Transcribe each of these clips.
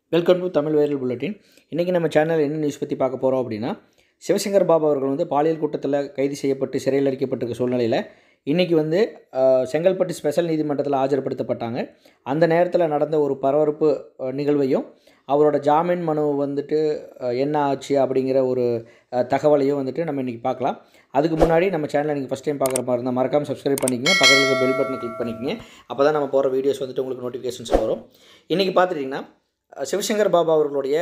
welcome to Tamil viral bulletin இன்றைக்கி நம்ம channel என்ன நியூஸ் பற்றி பார்க்க போகிறோம் அப்படின்னா சிவசங்கர் பாபா அவர்கள் வந்து பாலியல் கூட்டத்தில் கைது செய்யப்பட்டு சிறையில் அடைக்கப்பட்டிருக்க சூழ்நிலையில் இன்றைக்கி வந்து அஹ், செங்கல்பட்டு ஸ்பெஷல் நீதிமன்றத்தில் ஆஜர்படுத்தப்பட்டாங்க அந்த நேரத்தில் நடந்த ஒரு பரபரப்பு அஹ், நிகழ்வையும் அவரோட ஜாமீன் மனு வந்துட்டு அஹ், என்ன ஆச்சு அப்படிங்கிற ஒரு அஹ், தகவலையும் வந்துட்டு நம்ம இன்றைக்கி பார்க்கலாம் அதுக்கு முன்னாடி நம்ம சேனலை நீங்கள் ஃபஸ்ட் டைம் பார்க்குற மாதிரி இருந்தால் மறக்காமல் சப்ஸ்கிரைப் பண்ணிக்கங்க பக்கத்தில் இருக்க பெல் பட்டனை கிளிக் பண்ணிக்கங்க அப்போ தான் நம்ம போகிற வீடியோஸ் வந்துட்டு உங்களுக்கு நோட்டிஃபிகேஷன்ஸ் வரும் இன்றைக்கி பார்த்துட்டிங்கன்னா அஹ், சிவசங்கர் பாபா அவர்களுடைய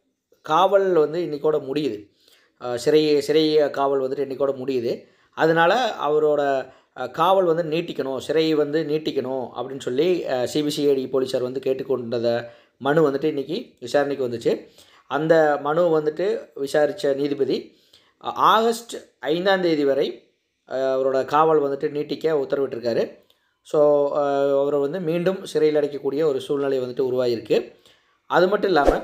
காவல் வந்து இன்றைக்கோட முடியுது அஹ், சிறை சிறை காவல் வந்துட்டு இன்றைக்கோட முடியுது அதனால் அவரோட அஹ், காவல் வந்து நீட்டிக்கணும் சிறை வந்து நீட்டிக்கணும் அப்படின்னு சொல்லி சிபிசிஐடி போலீஸார் வந்து கேட்டுக்கொண்டத மனு வந்துட்டு இன்றைக்கி விசாரணைக்கு வந்துச்சு அந்த மனு வந்துட்டு விசாரித்த நீதிபதி அஹ், ஆகஸ்ட் ஐந்தாம் தேதி வரை அஹ், அவரோட காவல் வந்துட்டு நீட்டிக்க உத்தரவிட்டிருக்காரு ஸோ அவரை வந்து மீண்டும் சிறையில் அடைக்கக்கூடிய ஒரு சூழ்நிலை வந்துட்டு உருவாகியிருக்கு அது மட்டும் இல்லாமல்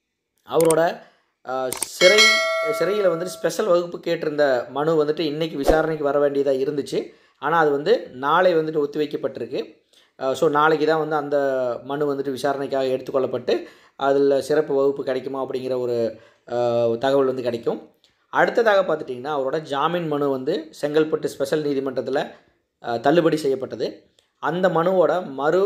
அவரோட அஹ், சிறை சிறையில் வந்துட்டு ஸ்பெஷல் வகுப்பு கேட்டிருந்த மனு வந்துட்டு இன்றைக்கி விசாரணைக்கு வர வேண்டியதாக இருந்துச்சு ஆனால் அது வந்து நாளை வந்துட்டு ஒத்திவைக்கப்பட்டிருக்கு ஸோ நாளைக்கு தான் வந்து அந்த மனு வந்துட்டு விசாரணைக்காக எடுத்துக்கொள்ளப்பட்டு அதில் சிறப்பு வகுப்பு கிடைக்குமா அப்படிங்கிற ஒரு அஹ், தகவல் வந்து கிடைக்கும் அடுத்ததாக பார்த்துட்டிங்கன்னா அவரோட ஜாமீன் மனு வந்து செங்கல்பட்டு ஸ்பெஷல் நீதிமன்றத்தில் அஹ், தள்ளுபடி செய்யப்பட்டது அந்த மனுவோட மறு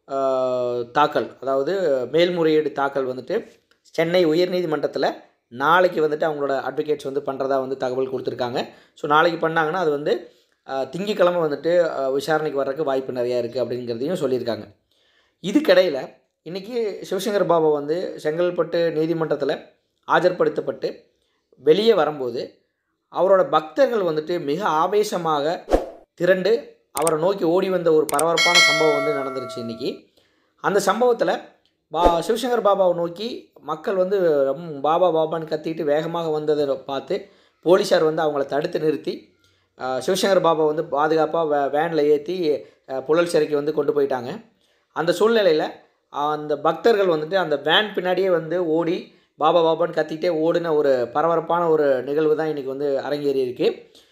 அஹ், தாக்கல் அதாவது மேல்முறையீடு தாக்கல் வந்துட்டு சென்னை உயர்நீதிமன்றத்தில் நாளைக்கு வந்துட்டு அவங்களோட அட்வொகேட்ஸ் வந்து பண்ணுறதா வந்து தகவல் கொடுத்துருக்காங்க ஸோ நாளைக்கு பண்ணாங்கன்னா அது வந்து அஹ், திங்கட்கிழமை வந்துட்டு அஹ், விசாரணைக்கு வர்றதுக்கு வாய்ப்பு நிறையா இருக்குது அப்படிங்கிறதையும் சொல்லியிருக்காங்க இதுக்கிடையில் இன்றைக்கி சிவசங்கர் பாபா வந்து செங்கல்பட்டு நீதிமன்றத்தில் ஆஜர்படுத்தப்பட்டு வெளியே வரும்போது அவரோட பக்தர்கள் வந்துட்டு மிக ஆவேசமாக திரண்டு அவரை நோக்கி ஓடி வந்த ஒரு பரபரப்பான சம்பவம் வந்து நடந்துருச்சு இன்றைக்கி அந்த சம்பவத்தில் பா சிவசங்கர் பாபாவை நோக்கி மக்கள் வந்து ரொம்ப பாபா பாபான்னு கத்திட்டு வேகமாக வந்ததை பார்த்து போலீஸார் வந்து அவங்கள தடுத்து நிறுத்தி அஹ், சிவசங்கர் பாபா வந்து பாதுகாப்பாக வே வேனில் ஏற்றி புழல் சிறைக்கு வந்து கொண்டு போயிட்டாங்க அந்த சூழ்நிலையில் அந்த பக்தர்கள் வந்துட்டு அந்த வேன் பின்னாடியே வந்து ஓடி பாபா பாபான்னு கத்திட்டே ஓடின ஒரு பரபரப்பான ஒரு நிகழ்வு தான் இன்றைக்கி வந்து அரங்கேறி இருக்கு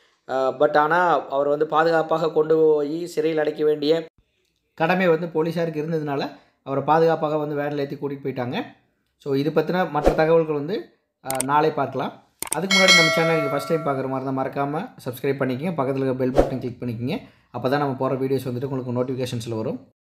பட் ஆனால் அவர் வந்து பாதுகாப்பாக கொண்டு போய் சிறையில் அடைக்க வேண்டிய கடமை வந்து போலீஸாருக்கு இருந்ததுனால அவரை பாதுகாப்பாக வந்து வேனில் ஏற்றி கூட்டிகிட்டு போயிட்டாங்க ஸோ இது பற்றின மற்ற தகவல்கள் வந்து அஹ், நாளை பார்க்கலாம் அதுக்கு முன்னாடி நம்ம சேனல் நீங்கள் ஃபஸ்ட் டைம் பார்க்குற மாதிரி தான் மறக்காமல் சப்ஸ்கிரைப் பண்ணிக்கங்க பக்கத்தில் இருக்க பெல் பட்டன் கிளிக் பண்ணிக்கங்க அப்போ தான் நம்ம போகிற வீடியோஸ் வந்துட்டு உங்களுக்கு நோட்டிஃபிகேஷன்ஸில் வரும்